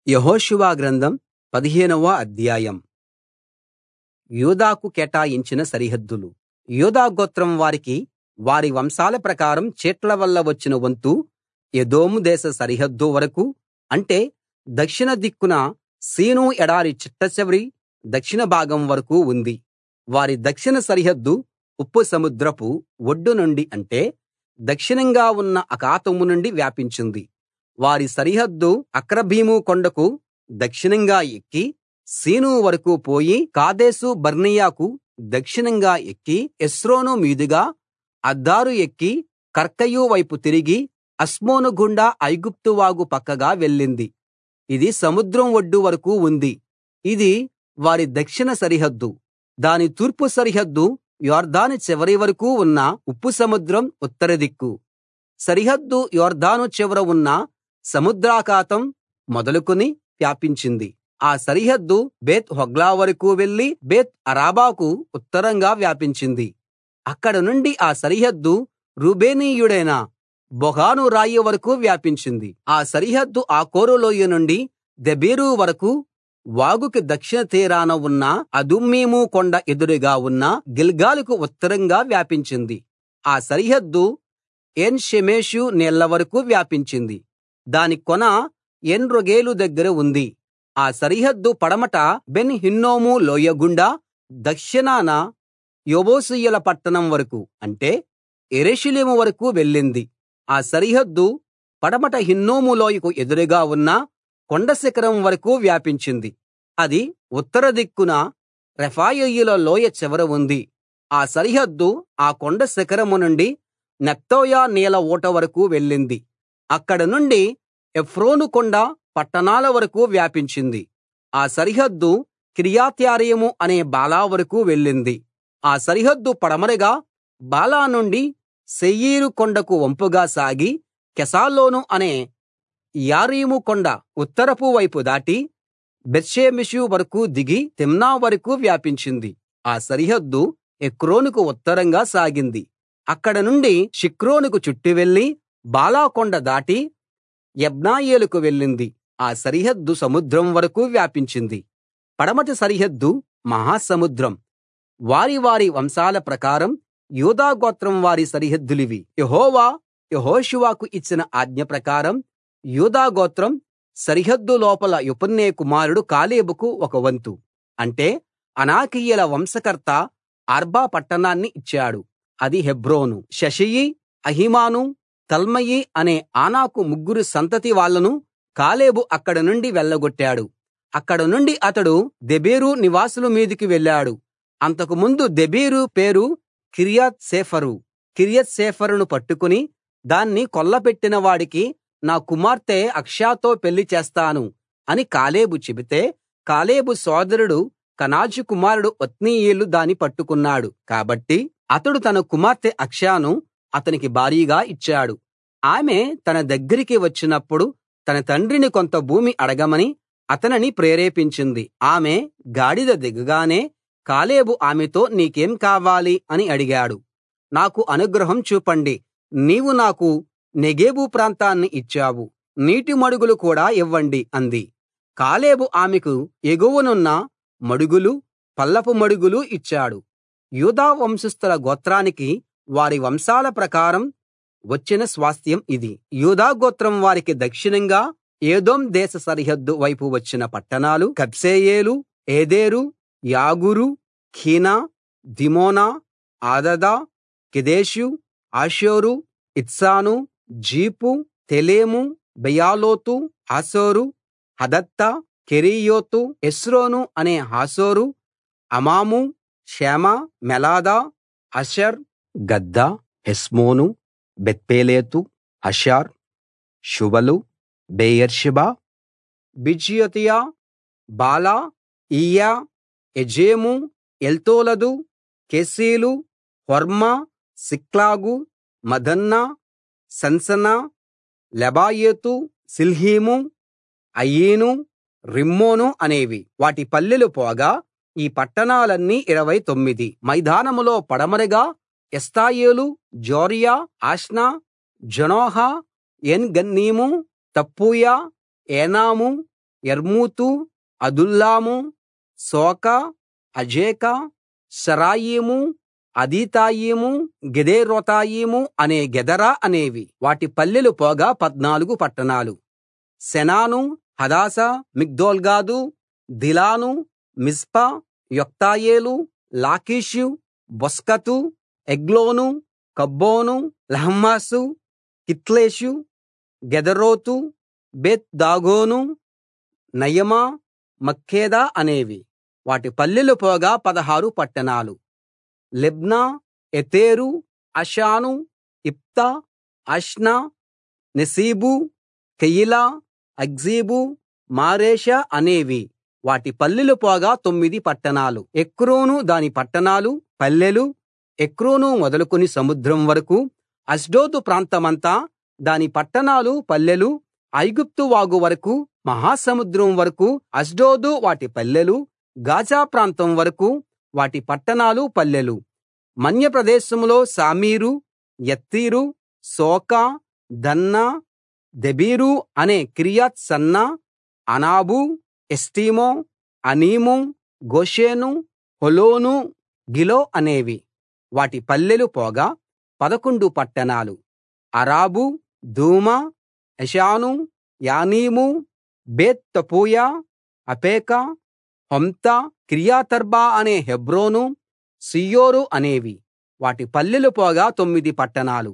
యెహోషువ గ్రంథం పదిహేనవ అధ్యాయం యూదాకు కేటాయించిన సరిహద్దులు యూదా గోత్రం వారికి వారి వంశాల ప్రకారం చీట్ల వల్ల వచ్చిన వంతు ఎదోము దేశ సరిహద్దు వరకూ అంటే దక్షిణ దిక్కున సీను ఎడారి చిట్టచివరి దక్షిణ భాగం వరకూ ఉంది వారి దక్షిణ సరిహద్దు ఉప్పు సముద్రపు ఒడ్డు నుండి అంటే దక్షిణంగా ఉన్న అఖాతం నుండి వ్యాపించింది వారి సరిహద్దు అక్రబ్బీము కొండకు దక్షిణంగా ఎక్కి సీను వరకూ పోయి కాదేషు బర్నేయకు దక్షిణంగా ఎక్కి హెస్రోను మీదుగా అద్దారు ఎక్కి కర్కాయు వైపు తిరిగి అస్మోను గుండా ఐగుప్తు వాగు పక్కగా వెళ్ళింది ఇది సముద్రం ఒడ్డు వరకూ ఉంది ఇది వారి దక్షిణ సరిహద్దు దాని తూర్పు సరిహద్దు యొర్దాను చివరి వరకూ ఉన్న ఉప్పు సముద్రం ఉత్తర దిక్కు సరిహద్దు యొర్దాను చివర ఉన్న సముద్రాఖాతం మొదలుకుని వ్యాపించింది ఆ సరిహద్దు బేత్ హోగ్లా వరకూ వెళ్లి బేత్ అరాబాకు ఉత్తరంగా వ్యాపించింది అక్కడ నుండి ఆ సరిహద్దు రూబేనీయుడైన బొగాను రాయి వరకూ వ్యాపించింది ఆ సరిహద్దు ఆకోరు లోయ నుండి దెబీరు వరకూ వాగుకి దక్షిణ తీరాన ఉన్న అదుమ్మీము కొండ ఎదురుగా ఉన్న గిల్గాలుకు ఉత్తరంగా వ్యాపించింది ఆ సరిహద్దు ఏన్ షెమెషు నీళ్ల వరకూ వ్యాపించింది దాని కొన ఏన్రోగేలు దగ్గర ఉంది ఆ సరిహద్దు పడమట బెన్ హిన్నోము లోయ గుండా దక్షిణాన యెబూసీయుల పట్టణం వరకూ అంటే యెరూషలేము వరకూ వెళ్ళింది ఆ సరిహద్దు పడమట హిన్నోము లోయకు ఎదురుగా ఉన్న కొండ శిఖరం వరకూ వ్యాపించింది అది ఉత్తర దిక్కున రెఫాయీయుల లోయ చివర ఉంది ఆ సరిహద్దు ఆ కొండ శిఖరం నుండి నెఫ్తోయ నీళ్ల ఊట వరకూ వెళ్ళింది అక్కడ నుండి ఎఫ్రోను కొండ పట్టణాల వరకూ వ్యాపించింది ఆ సరిహద్దు కిర్యత్యారీము అనే బాలా వరకూ వెళ్ళింది ఆ సరిహద్దు పడమరగా బాలా నుండి శేయీరు కొండకు వంపుగా సాగి కెసాలోను అనే యారీము కొండ ఉత్తరపు వైపు దాటి బేత్షెమెషు వరకూ దిగి తిమ్నా వరకూ వ్యాపించింది ఆ సరిహద్దు ఎక్రోనుకు ఉత్తరంగా సాగింది అక్కడ నుండి షిక్రోనుకు చుట్టి వెళ్లి బాలా కొండ దాటి యబ్నాయేలుకు వెళ్ళింది ఆ సరిహద్దు సముద్రం వరకూ వ్యాపించింది పడమటి సరిహద్దు మహాసముద్రం వారి వారి వంశాల ప్రకారం యూదా గోత్రం వారి సరిహద్దులివి యెహోవా యెహోషువకు ఇచ్చిన ఆజ్ఞ ప్రకారం యూదా గోత్రం సరిహద్దు లోపల యెఫున్నె కుమారుడు కాలేబుకు ఒక వంతు అంటే అనాకీయుల వంశకర్త అర్బా పట్టణాన్ని ఇచ్చాడు అది హెబ్రోను షెషయి అహిమాను తల్మయి అనే ఆనాకు ముగ్గురు సంతతి వాళ్ళను కాలేబు అక్కడ నుండి వెళ్ళగొట్టాడు అక్కడ నుండి అతడు దెబీరు నివాసుల మీదికి వెళ్ళాడు అంతకు ముందు దెబీరు పేరు కిర్యత్ సేఫరు కిర్యత్ సేఫరును పట్టుకుని దాన్ని కొల్లపెట్టిన వాడికి నా కుమార్తె అక్షాతో పెళ్లి చేస్తాను అని కాలేబు చెబితే కాలేబు సోదరుడు కనాజు కుమారుడు ఒత్నీయేలు దాని పట్టుకున్నాడు కాబట్టి అతడు తన కుమార్తె అక్షాను అతనికి భార్యగా ఇచ్చాడు ఆమె తన దగ్గరికి వచ్చినప్పుడు తన తండ్రిని కొంత భూమి అడగమని అతనిని ప్రేరేపించింది ఆమె గాడిద దిగగానే కాలేబు ఆమెతో నీకేం కావాలి అని అడిగాడు నాకు అనుగ్రహం చూపండి నీవు నాకు నెగేబు ప్రాంతాన్ని ఇచ్చావు నీటి మడుగులు కూడా ఇవ్వండి అంది కాలేబు ఆమెకు ఎగువనున్న మడుగులు పల్లపు మడుగులు ఇచ్చాడు యూదా వంశస్థుల గోత్రానికి వారి వంశాల ప్రకారం వచ్చిన స్వాస్థ్యం ఇది యూదా గోత్రం వారికి దక్షిణంగా ఏదోం దేశ సరిహద్దు వైపు వచ్చిన పట్టణాలు కబ్సెయేలు ఏదెరు యాగురు కీనా దిమోనా ఆదదా కెదెషు ఆషోరు ఇత్సాను జీపు తెలేము బెయాలోతు హాసోరు హదత్తా కెరీయోతు ఎస్రోను అనే హాసోరు అమాము షేమ మెలాదా అషర్ గద్దా హెస్మోను బెత్పేలెతు హషార్ షువలు బెయేర్షెబా బిజియోతియా బాలా ఈయా ఎజేము ఎల్తోలదు కెసీలు హొర్మా సిక్లాగు మదన్నా సన్సనా లెబాయోతు సిల్హీము అయీను రిమ్మోను అనేవి వాటి పల్లెలు పోగా ఈ పట్టణాలన్నీ ఇరవై తొమ్మిది మైదానంలో పడమరగా ఎస్తాయోలు జోర్యా ఆష్నా జనోహ ఏన్ గన్నీము తప్పూయ ఏనాము యర్మూతు అదుల్లాము శోక అజేకా షరాయిము అదీతాయిము గెదేరోతాయిము అనే గెదరా అనేవి వాటి పల్లెలు పోగా పద్నాలుగు పట్టణాలు సెనాను హదాసా మిగ్దోల్గాదు దిలాను మిస్పా యొక్తాయేలు లాకీషు బొస్కతు ఎగ్లోను కబ్బోను లహమ్మాసు కిత్లేషు గెదరోతు బెత్ దాగోను నయమా మక్కేదా అనేవి వాటి పల్లెలు పోగా పదహారు పట్టణాలు లెబ్నా ఎతేరు అషాను ఇప్తా అష్నా నెసీబు కెయిలా అగ్జీబు మారేషా అనేవి వాటి పల్లెలు పోగా తొమ్మిది పట్టణాలు ఎక్రోను దాని పట్టణాలు పల్లెలు ఎక్రోను మొదలుకొని సముద్రం వరకు అష్డోదు ప్రాంతమంతా దాని పట్టణాలు పల్లెలు ఐగుప్తు వాగు వరకు మహాసముద్రం వరకు అష్డోదు వాటి పల్లెలు గాజా ప్రాంతం వరకు వాటి పట్టణాలు పల్లెలు మన్య ప్రదేశంలో షామీరు యత్తీరు సోకా దన్నా దెబీరు అనే కిర్యత్ సన్నా అనాబు ఎష్టేమో అనీము గోషెను హోలోను గిలో అనేవి వాటి పల్లెలు పోగా పదకొండు పట్టణాలు అరాబు దూమా ఎషాను యానీము బేత్ తపూయ అపేకా హొమ్తా కిర్యతర్బా అనే హెబ్రోను సీయోరు అనేవి వాటి పల్లెలు పోగా తొమ్మిది పట్టణాలు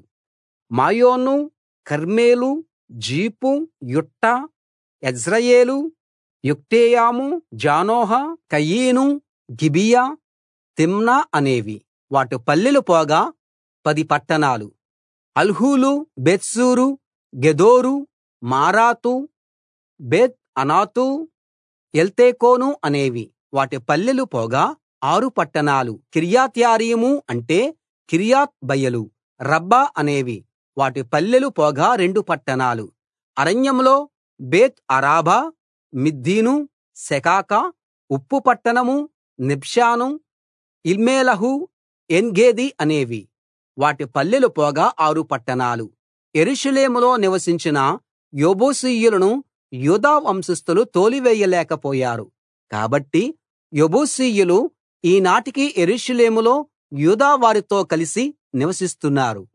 మాయోను కర్మెలు జీపు యుట్టా యజ్రెయేలు యొక్టెయాము జానోహ కయీను గిబియా తిమ్నా అనేవి వాటి పల్లెలు పోగా పది పట్టణాలు అల్హూలు బేత్సూరు గెదోరు మారాతు బేత్ అనాతు ఎల్తేకోను అనేవి వాటి పల్లెలు పోగా ఆరు పట్టణాలు కిర్యత్యారీము అంటే కిర్యత్ బయలు రబ్బా అనేవి వాటి పల్లెలు పోగా రెండు పట్టణాలు అరణ్యంలో బేత్ అరాబా మిద్దీను సెకాకా ఉప్పు పట్టణము నిబ్షాను ఇల్మేలహు ఏన్గేది అనేవి వాటి పల్లెలు పోగా ఆరు పట్టణాలు యెరూషలేములో నివసించిన యెబూసీయులను యూదా వంశస్థులు తోలివేయలేకపోయారు కాబట్టి యెబూసీయులు ఈనాటికి యెరూషలేములో యూదా వారితో కలిసి నివసిస్తున్నారు